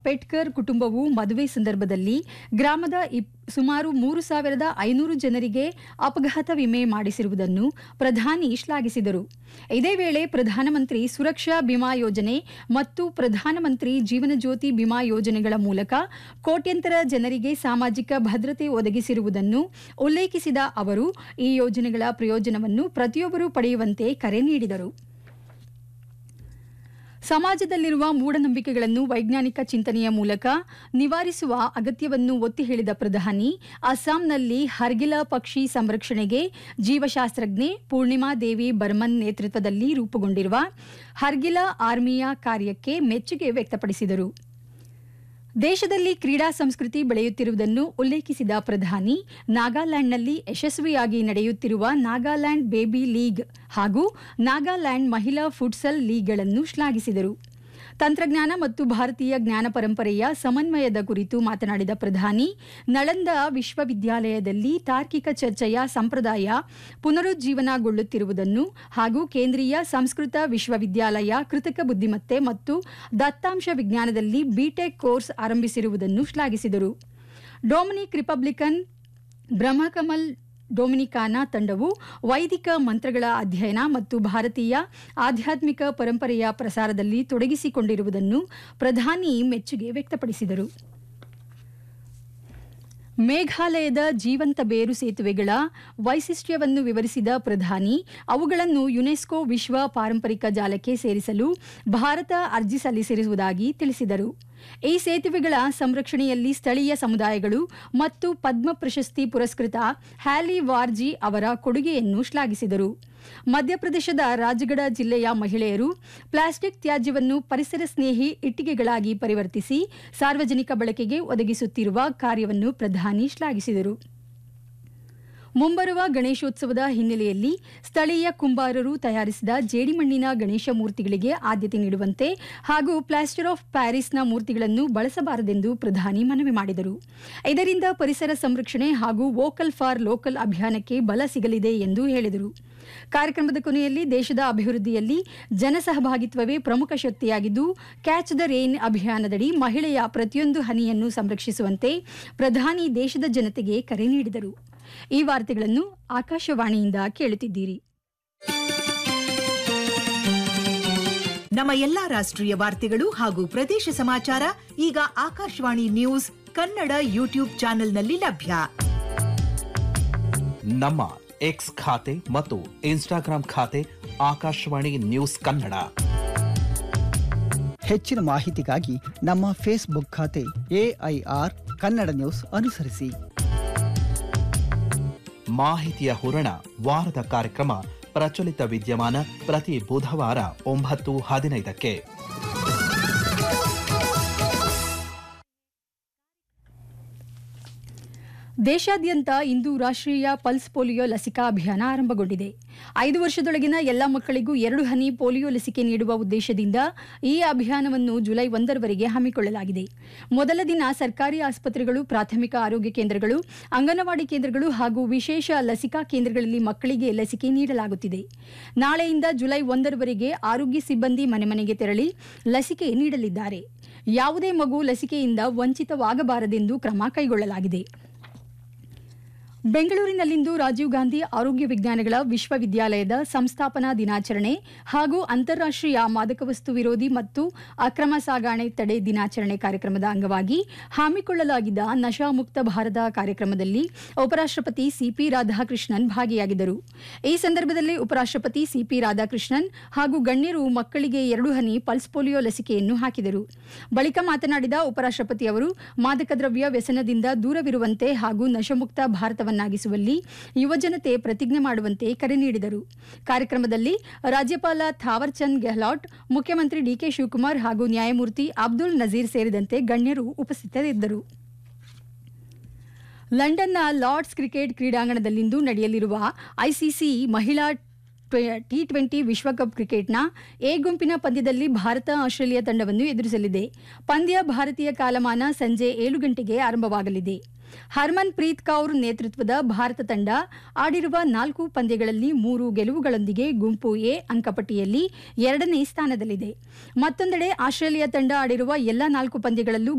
ಪೆಟ್ಕರ್ ಕುಟುಂಬವು ಮದುವೆ ಸಂದರ್ಭದಲ್ಲಿ ಗ್ರಾಮದ ಇಪ್- ಸುಮಾರು ಮೂರು ಸಾವಿರದ ಐನೂರು ಜನರಿಗೆ ಅಪಘಾತ ವಿಮೆ ಮಾಡಿಸಿರುವುದನ್ನು ಪ್ರಧಾನಿ ಶ್ಲಾಘಿಸಿದರು ಇದೇ ವೇಳೆ ಪ್ರಧಾನಮಂತ್ರಿ ಸುರಕ್ಷಾ ಬಿಮಾ ಯೋಜನೆ ಮತ್ತು ಪ್ರಧಾನಮಂತ್ರಿ ಜೀವನ ಜ್ಯೋತಿ ಬಿಮಾ ಯೋಜನೆಗಳ ಮೂಲಕ ಕೋಟ್ಯಂತರ ಜನರಿಗೆ ಸಾಮಾಜಿಕ ಭದ್ರತೆ ಒದಗಿಸಿರುವುದನ್ನು ಉಲ್ಲೇಖಿಸಿದ ಅವರು ಈ ಯೋಜನೆಗಳ ಪ್ರಯೋಜನವನ್ನು ಪ್ರತಿಯೊಬ್ಬರೂ ಪಡೆಯುವಂತೆ ಕರೆ ನೀಡಿದರು ಸಮಾಜದಲ್ಲಿರುವ ಮೂಢನಂಬಿಕೆಗಳನ್ನು ವೈಜ್ಞಾನಿಕ ಚಿಂತನೆಯ ಮೂಲಕ ನಿವಾರಿಸುವ ಅಗತ್ಯವನ್ನು ಒತ್ತಿ ಹೇಳಿದ ಪ್ರಧಾನಿ ಅಸ್ಸಾಂನಲ್ಲಿ ಹರ್ಗಿಲ ಪಕ್ಷಿ ಸಂರಕ್ಷಣೆಗೆ ಜೀವಶಾಸ್ತ್ರಜ್ಞೆ ಪೂರ್ಣಿಮಾ ದೇವಿ ಬರ್ಮನ್ ನೇತೃತ್ವದಲ್ಲಿ ರೂಪುಗೊಂಡಿರುವ ಹರ್ಗಿಲ ಆರ್ಮಿಯ ಕಾರ್ಯಕ್ಕೆ ಮೆಚ್ಚುಗೆ ವ್ಯಕ್ತಪಡಿಸಿದರು ದೇಶದಲ್ಲಿ ಕ್ರೀಡಾ ಸಂಸ್ಕೃತಿ ಬೆಳೆಯುತ್ತಿರುವುದನ್ನು ಉಲ್ಲೇಖಿಸಿದ ಪ್ರಧಾನಿ ನಾಗಾಲ್ಯಾಂಡ್ನಲ್ಲಿ ಯಶಸ್ವಿಯಾಗಿ ನಡೆಯುತ್ತಿರುವ ನಾಗಾಲ್ಯಾಂಡ್ ಬೇಬಿ ಲೀಗ್ ಹಾಗೂ ನಾಗಾಲ್ಯಾಂಡ್ ಮಹಿಳಾ ಫುಟ್ಸಲ್ ಲೀಗ್ಗಳನ್ನು ಶ್ಲಾಘಿಸಿದರು ತಂತ್ರಜ್ಞಾನ ಮತ್ತು ಭಾರತೀಯ ಜ್ಞಾನ ಪರಂಪರೆಯ ಸಮನ್ವಯದ ಕುರಿತು ಮಾತನಾಡಿದ ಪ್ರಧಾನಿ ನಳಂದ ವಿಶ್ವವಿದ್ಯಾಲಯದಲ್ಲಿ ತಾರ್ಕಿಕ ಚರ್ಚೆಯ ಸಂಪ್ರದಾಯ ಪುನರುಜ್ಜೀವನಗೊಳ್ಳುತ್ತಿರುವುದನ್ನು ಹಾಗೂ ಕೇಂದ್ರೀಯ ಸಂಸ್ಕೃತ ವಿಶ್ವವಿದ್ಯಾಲಯ ಕೃತಕ ಬುದ್ಧಿಮತ್ತೆ ಮತ್ತು ದತ್ತಾಂಶ ವಿಜ್ಞಾನದಲ್ಲಿ ಬಿಟೆಕ್ ಕೋರ್ಸ್ ಆರಂಭಿಸಿರುವುದನ್ನು ಶ್ಲಾಘಿಸಿದರು ಡೊಮಿನಿಕ್ ರಿಪಬ್ಲಿಕನ್ ಬ್ರಹ್ಮಕಮಲ್ ಡೊಮಿನಿಕಾನ ತಂಡವು ವೈದಿಕ ಮಂತ್ರಗಳ ಅಧ್ಯಯನ ಮತ್ತು ಭಾರತೀಯ ಆಧ್ಯಾತ್ಮಿಕ ಪರಂಪರೆಯ ಪ್ರಸಾರದಲ್ಲಿ ತೊಡಗಿಸಿಕೊಂಡಿರುವುದನ್ನು ಪ್ರಧಾನಿ ಮೆಚ್ಚುಗೆ ವ್ಯಕ್ತಪಡಿಸಿದರು ಮೇಘಾಲಯದ ಜೀವಂತ ಬೇರು ಸೇತುವೆಗಳ ವೈಶಿಷ್ಟ್ಯವನ್ನು ವಿವರಿಸಿದ ಪ್ರಧಾನಿ ಅವುಗಳನ್ನು ಯುನೆಸ್ಕೋ ವಿಶ್ವ ಪಾರಂಪರಿಕ ಜಾಲಕ್ಕೆ ಸೇರಿಸಲು ಭಾರತ ಅರ್ಜಿ ಸಲ್ಲಿಸಿರುವುದಾಗಿ ತಿಳಿಸಿದರು ಈ ಸೇತುವೆಗಳ ಸಂರಕ್ಷಣೆಯಲ್ಲಿ ಸ್ಥಳೀಯ ಸಮುದಾಯಗಳು ಮತ್ತು ಪದ್ಮ ಪ್ರಶಸ್ತಿ ಪುರಸ್ಕೃತ ಹ್ಯಾಲಿ ವಾರ್ಜಿ ಅವರ ಕೊಡುಗೆಯನ್ನು ಶ್ಲಾಘಿಸಿದರು ಮಧ್ಯಪ್ರದೇಶದ ರಾಜಗಢ ಜಿಲ್ಲೆಯ ಮಹಿಳೆಯರು ಪ್ಲಾಸ್ಟಿಕ್ ತ್ಯಾಜ್ಯವನ್ನು ಪರಿಸರ ಸ್ನೇಹಿ ಇಟ್ಟಿಗೆಗಳಾಗಿ ಪರಿವರ್ತಿಸಿ ಸಾರ್ವಜನಿಕ ಬಳಕೆಗೆ ಒದಗಿಸುತ್ತಿರುವ ಕಾರ್ಯವನ್ನು ಪ್ರಧಾನಿ ಶ್ಲಾಘಿಸಿದರು ಮುಂಬರುವ ಗಣೇಶೋತ್ಸವದ ಹಿನ್ನೆಲೆಯಲ್ಲಿ ಸ್ಥಳೀಯ ಕುಂಬಾರರು ತಯಾರಿಸಿದ ಜೇಡಿಮಣ್ಣಿನ ಗಣೇಶ ಮೂರ್ತಿಗಳಿಗೆ ಆದ್ಯತೆ ನೀಡುವಂತೆ ಹಾಗೂ ಪ್ಲಾಸ್ಟರ್ ಆಫ್ ಪ್ಯಾರಿಸ್ನ ಮೂರ್ತಿಗಳನ್ನು ಬಳಸಬಾರದೆಂದು ಪ್ರಧಾನಿ ಮನವಿ ಮಾಡಿದರು ಇದರಿಂದ ಪರಿಸರ ಸಂರಕ್ಷಣೆ ಹಾಗೂ ವೋಕಲ್ ಫಾರ್ ಲೋಕಲ್ ಅಭಿಯಾನಕ್ಕೆ ಬಲ ಸಿಗಲಿದೆ ಎಂದು ಹೇಳಿದರು ಕಾರ್ಯಕ್ರಮದ ಕೊನೆಯಲ್ಲಿ ದೇಶದ ಅಭಿವೃದ್ಧಿಯಲ್ಲಿ ಜನಸಹಭಾಗಿತ್ವವೇ ಪ್ರಮುಖ ಶಕ್ತಿಯಾಗಿದ್ದು ಕ್ಯಾಚ್ ದ ರೇನ್ ಅಭಿಯಾನದಡಿ ಮಹಿಳೆಯ ಪ್ರತಿಯೊಂದು ಹನಿಯನ್ನು ಸಂರಕ್ಷಿಸುವಂತೆ ಪ್ರಧಾನಿ ದೇಶದ ಜನತೆಗೆ ಕರೆ ನೀಡಿದರು ಈ ವಾರ್ತೆಗಳನ್ನು ಆಕಾಶವಾಣಿಯಿಂದ ಕೇಳುತ್ತಿದ್ದೀರಿ ನಮ್ಮ ಎಲ್ಲಾ ರಾಷ್ಟ್ರೀಯ ವಾರ್ತೆಗಳು ಹಾಗೂ ಪ್ರದೇಶ ಸಮಾಚಾರ ಈಗ ಆಕಾಶವಾಣಿ ನ್ಯೂಸ್ ಕನ್ನಡ ಯೂಟ್ಯೂಬ್ ಚಾನೆಲ್ನಲ್ಲಿ ಲಭ್ಯ ನಮ್ಮ ಎಕ್ಸ್ ಖಾತೆ ಮತ್ತು ಇನ್ಸ್ಟಾಗ್ರಾಂ ಖಾತೆ ಆಕಾಶವಾಣಿ ನ್ಯೂಸ್ ಕನ್ನಡ ಹೆಚ್ಚಿನ ಮಾಹಿತಿಗಾಗಿ ನಮ್ಮ ಫೇಸ್ಬುಕ್ ಖಾತೆ ಎಐಆರ್ ಕನ್ನಡ ನ್ಯೂಸ್ ಅನುಸರಿಸಿ ಮಾಹಿತಿಯ ಹೂರಣ ವಾರದ ಕಾರ್ಯಕ್ರಮ ಪ್ರಚಲಿತ ವಿದ್ಯಮಾನ ಪ್ರತಿ ಬುಧವಾರ ಒಂಬತ್ತು ಹದಿನೈದಕ್ಕೆ ದೇಶಾದ್ಯಂತ ಇಂದು ರಾಷ್ಟ್ರೀಯ ಪಲ್ಸ್ ಪೋಲಿಯೋ ಲಸಿಕಾ ಅಭಿಯಾನ ಆರಂಭಗೊಂಡಿದೆ ಐದು ವರ್ಷದೊಳಗಿನ ಎಲ್ಲ ಮಕ್ಕಳಿಗೂ ಎರಡು ಹನಿ ಪೋಲಿಯೋ ಲಸಿಕೆ ನೀಡುವ ಉದ್ದೇಶದಿಂದ ಈ ಅಭಿಯಾನವನ್ನು ಜುಲೈ ಒಂದರವರೆಗೆ ಹಮ್ಮಿಕೊಳ್ಳಲಾಗಿದೆ ಮೊದಲ ದಿನ ಸರ್ಕಾರಿ ಆಸ್ಪತ್ರೆಗಳು ಪ್ರಾಥಮಿಕ ಆರೋಗ್ಯ ಕೇಂದ್ರಗಳು ಅಂಗನವಾಡಿ ಕೇಂದ್ರಗಳು ಹಾಗೂ ವಿಶೇಷ ಲಸಿಕಾ ಕೇಂದ್ರಗಳಲ್ಲಿ ಮಕ್ಕಳಿಗೆ ಲಸಿಕೆ ನೀಡಲಾಗುತ್ತಿದೆ ನಾಳೆಯಿಂದ ಜುಲೈ ಒಂದರವರೆಗೆ ಆರೋಗ್ಯ ಸಿಬ್ಬಂದಿ ಮನೆ ಮನೆಗೆ ತೆರಳಿ ಲಸಿಕೆ ನೀಡಲಿದ್ದಾರೆ ಯಾವುದೇ ಮಗು ಲಸಿಕೆಯಿಂದ ವಂಚಿತವಾಗಬಾರದೆಂದು ಕ್ರಮ ಕೈಗೊಳ್ಳಲಾಗಿದೆ ಬೆಂಗಳೂರಿನಲ್ಲಿಂದು ರಾಜೀವ್ ಗಾಂಧಿ ಆರೋಗ್ಯ ವಿಜ್ಞಾನಗಳ ವಿಶ್ವವಿದ್ಯಾಲಯದ ಸಂಸ್ಥಾಪನಾ ದಿನಾಚರಣೆ ಹಾಗೂ ಅಂತಾರಾಷ್ಟ್ರೀಯ ಮಾದಕ ವಸ್ತು ವಿರೋಧಿ ಮತ್ತು ಅಕ್ರಮ ಸಾಗಾಣೆ ತಡೆ ದಿನಾಚರಣೆ ಕಾರ್ಯಕ್ರಮದ ಅಂಗವಾಗಿ ಹಮ್ಮಿಕೊಳ್ಳಲಾಗಿದ್ದ ನಶಾಮುಕ್ತ ಭಾರತ ಕಾರ್ಯಕ್ರಮದಲ್ಲಿ ಉಪರಾಷ್ಟ್ರಪತಿ ಸಿಪಿ ರಾಧಾಕೃಷ್ಣನ್ ಭಾಗಿಯಾಗಿದ್ದರು ಈ ಸಂದರ್ಭದಲ್ಲಿ ಉಪರಾಷ್ಟ್ರಪತಿ ಸಿಪಿ ರಾಧಾಕೃಷ್ಣನ್ ಹಾಗೂ ಗಣ್ಯರು ಮಕ್ಕಳಿಗೆ ಎರಡು ಹನಿ ಪಲ್ಸ್ ಪೋಲಿಯೋ ಲಸಿಕೆಯನ್ನು ಹಾಕಿದರು ಬಳಿಕ ಮಾತನಾಡಿದ ಉಪರಾಷ್ಟ್ರಪತಿ ಅವರು ಮಾದಕ ದ್ರವ್ಯ ವ್ಯಸನದಿಂದ ದೂರವಿರುವಂತೆ ಹಾಗೂ ನಶಮುಕ್ತ ಭಾರತವನ್ನಾಗಿಸುವಲ್ಲಿ ಯುವಜನತೆ ಪ್ರತಿಜ್ಞೆ ಮಾಡುವಂತೆ ಕರೆ ನೀಡಿದರು ಕಾರ್ಯಕ್ರಮದಲ್ಲಿ ರಾಜ್ಯಪಾಲ ಥಾವರ್ಚಂದ್ ಗೆಹ್ಲಾಟ್ ಮುಖ್ಯಮಂತ್ರಿ ಡಿಕೆ ಶಿವಕುಮಾರ್ ಹಾಗೂ ನ್ಯಾಯಮೂರ್ತಿ ಅಬ್ದುಲ್ ನಜೀರ್ ಸೇರಿದಂತೆ ಗಣ್ಯರು ಉಪಸ್ಥಿತರಿದ್ದರು ಲಂಡನ್ನ ಲಾರ್ಡ್ಸ್ ಕ್ರಿಕೆಟ್ ಕ್ರೀಡಾಂಗಣದಲ್ಲಿಂದು ನಡೆಯಲಿರುವ ಐಸಿಸಿ ಮಹಿಳಾ ಟಿ ಟ್ವೆಂಟಿ ವಿಶ್ವಕಪ್ ಕ್ರಿಕೆಟ್ನ ಎ ಗುಂಪಿನ ಪಂದ್ಯದಲ್ಲಿ ಭಾರತ ಆಸ್ಟ್ರೇಲಿಯಾ ತಂಡವನ್ನು ಎದುರಿಸಲಿದೆ ಪಂದ್ಯ ಭಾರತೀಯ ಕಾಲಮಾನ ಸಂಜೆ ಏಳು ಗಂಟೆಗೆ ಆರಂಭವಾಗಲಿದೆ ಹರ್ಮನ್ ಪ್ರೀತ್ ಕೌರ್ ನೇತೃತ್ವದ ಭಾರತ ತಂಡ ಆಡಿರುವ ನಾಲ್ಕು ಪಂದ್ಯಗಳಲ್ಲಿ ಮೂರು ಗೆಲುವುಗಳೊಂದಿಗೆ ಗುಂಪು ಎ ಅಂಕಪಟ್ಟಿಯಲ್ಲಿ ಎರಡನೇ ಸ್ಥಾನದಲ್ಲಿದೆ ಮತ್ತೊಂದೆಡೆ ಆಸ್ಟ್ರೇಲಿಯಾ ತಂಡ ಆಡಿರುವ ಎಲ್ಲಾ ನಾಲ್ಕು ಪಂದ್ಯಗಳಲ್ಲೂ